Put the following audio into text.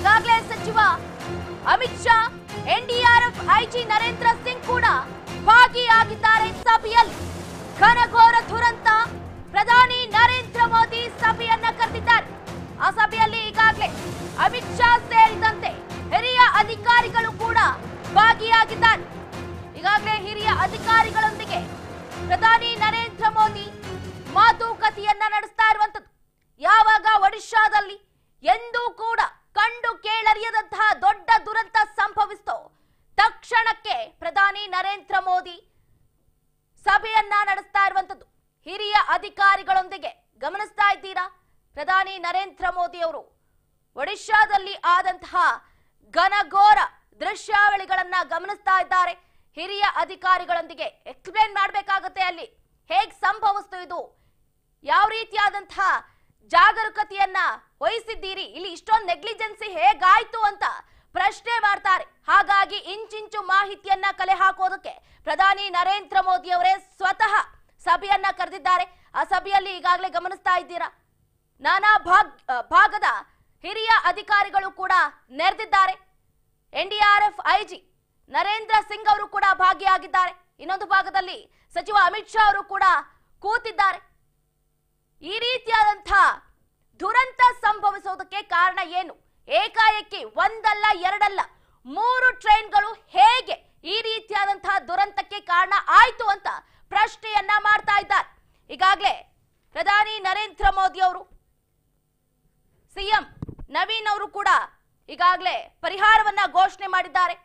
ಈಗಾಗಲೇ ಸಚಿವ Amit Shah NDRF IG Narendra Singh ಕೂಡ ಭಾಗಿಯಾಗಿದ್ದಾರೆ ಸಭೆಯಲ್ಲಿ ಘನಘೋರ ದುರಂತ ಪ್ರಧಾನಿ ನರೇಂದ್ರ ಮೋದಿ ಸಭೆಯನ್ನ ಕರೆದಿದ್ದಾರೆ ಆ ಸಭೆಯಲ್ಲಿ ಈಗಾಗಲೇ ಅಮಿತ್ ಶಾ ಸೇರಿದಂತೆ ಹಿರಿಯ ಅಧಿಕಾರಿಗಳು ಕೂಡ ಭಾಗಿಯಾಗಿದ್ದಾರೆ ಈಗಾಗಲೇ ಹಿರಿಯ ಅಧಿಕಾರಿಗಳೊಂದಿಗೆ ಪ್ರಧಾನಿ ನರೇಂದ್ರ ಮೋದಿ ಮಾತುಕತೆಯನ್ನ ನಡೆಸ್ತಾ ಇರುವಂತದ್ದು ಯಾವಾಗ ಒಡಿಶಾದಲ್ಲಿ ಎಂದೂ ಕೂಡ ಕಂಡು ಕೇಳರಿಯದಂತಹ ದೊಡ್ಡ ದುರಂತ ಸಂಭವಿಸ್ತೋ ತಕ್ಷಣಕ್ಕೆ ಪ್ರಧಾನಿ ನರೇಂದ್ರ ಮೋದಿ ಸಭೆಯನ್ನ ನಡೆಸ್ತಾ ಇರುವಂತದ್ದು ಹಿರಿಯ ಅಧಿಕಾರಿಗಳೊಂದಿಗೆ ಗಮನಿಸ್ತಾ ಇದ್ದೀರಾ ಪ್ರಧಾನಿ ನರೇಂದ್ರ ಮೋದಿ ಅವರು ಒಡಿಶಾದಲ್ಲಿ ಆದಂತಹ ಘನಘೋರ ದೃಶ್ಯಾವಳಿಗಳನ್ನ ಗಮನಿಸ್ತಾ ಇದ್ದಾರೆ ಹಿರಿಯ ಅಧಿಕಾರಿಗಳೊಂದಿಗೆ ಎಕ್ಸ್ಪ್ಲೇನ್ ಮಾಡಬೇಕಾಗುತ್ತೆ ಅಲ್ಲಿ ಹೇಗ್ ಸಂಭವಿಸ್ತು ಇದು ಯಾವ ರೀತಿಯಾದಂತಹ ಜಾಗರೂಕತೆಯನ್ನ ವಹಿಸಿದ್ದೀರಿ ಇಲ್ಲಿ ಇಷ್ಟೊಂದು ನೆಗ್ಲಿಜೆನ್ಸಿ ಹೇಗಾಯ್ತು ಅಂತ ಪ್ರಶ್ನೆ ಮಾಡ್ತಾರೆ ಹಾಗಾಗಿ ಇಂಚಿಂಚು ಮಾಹಿತಿಯನ್ನ ಕಲೆ ಹಾಕೋದಕ್ಕೆ ಪ್ರಧಾನಿ ನರೇಂದ್ರ ಮೋದಿ ಅವರೇ ಸ್ವತಃ ಸಭೆಯನ್ನ ಕರೆದಿದ್ದಾರೆ ಆ ಸಭೆಯಲ್ಲಿ ಈಗಾಗಲೇ ಗಮನಿಸ್ತಾ ಇದ್ದೀರಾ ನಾನಾ ಭಾಗ್ ಆ, ಭಾಗದ ಹಿರಿಯ ಅಧಿಕಾರಿಗಳು ಕೂಡ ನೆರೆದಿದ್ದಾರೆ ಎನ್ಡಿಆರ್ಎಫ್ ಐಜಿ ನರೇಂದ್ರ ಸಿಂಗ್ ಅವರು ಕೂಡ ಭಾಗಿಯಾಗಿದ್ದಾರೆ ಇನ್ನೊಂದು ಭಾಗದಲ್ಲಿ ಸಚಿವ ಅಮಿತ್ ಶಾ ಅವರು ಕೂಡ ಕೂತಿದ್ದಾರೆ ಈ ರೀತಿಯಾದಂತಹ ದುರಂತ ಸಂಭವಿಸೋದಕ್ಕೆ ಕಾರಣ ಏನು ಏಕಾಏಕಿ ಒಂದಲ್ಲ ಎರಡಲ್ಲ ಮೂರು ಟ್ರೈನ್ಗಳು ಹೇಗೆ ಈ ರೀತಿಯಾದಂತಹ ದುರಂತಕ್ಕೆ ಕಾರಣ ಆಯ್ತು ಅಂತ ಪ್ರಶ್ನೆಯನ್ನ ಮಾಡ್ತಾ ಇದ್ದಾರೆ ಈಗಾಗಲೇ ಪ್ರಧಾನಿ ನರೇಂದ್ರ ಮೋದಿ ಅವರು ಸಿಎಂ ನವೀನ್ ಅವರು ಕೂಡ ಈಗಾಗಲೇ ಪರಿಹಾರವನ್ನ ಘೋಷಣೆ ಮಾಡಿದ್ದಾರೆ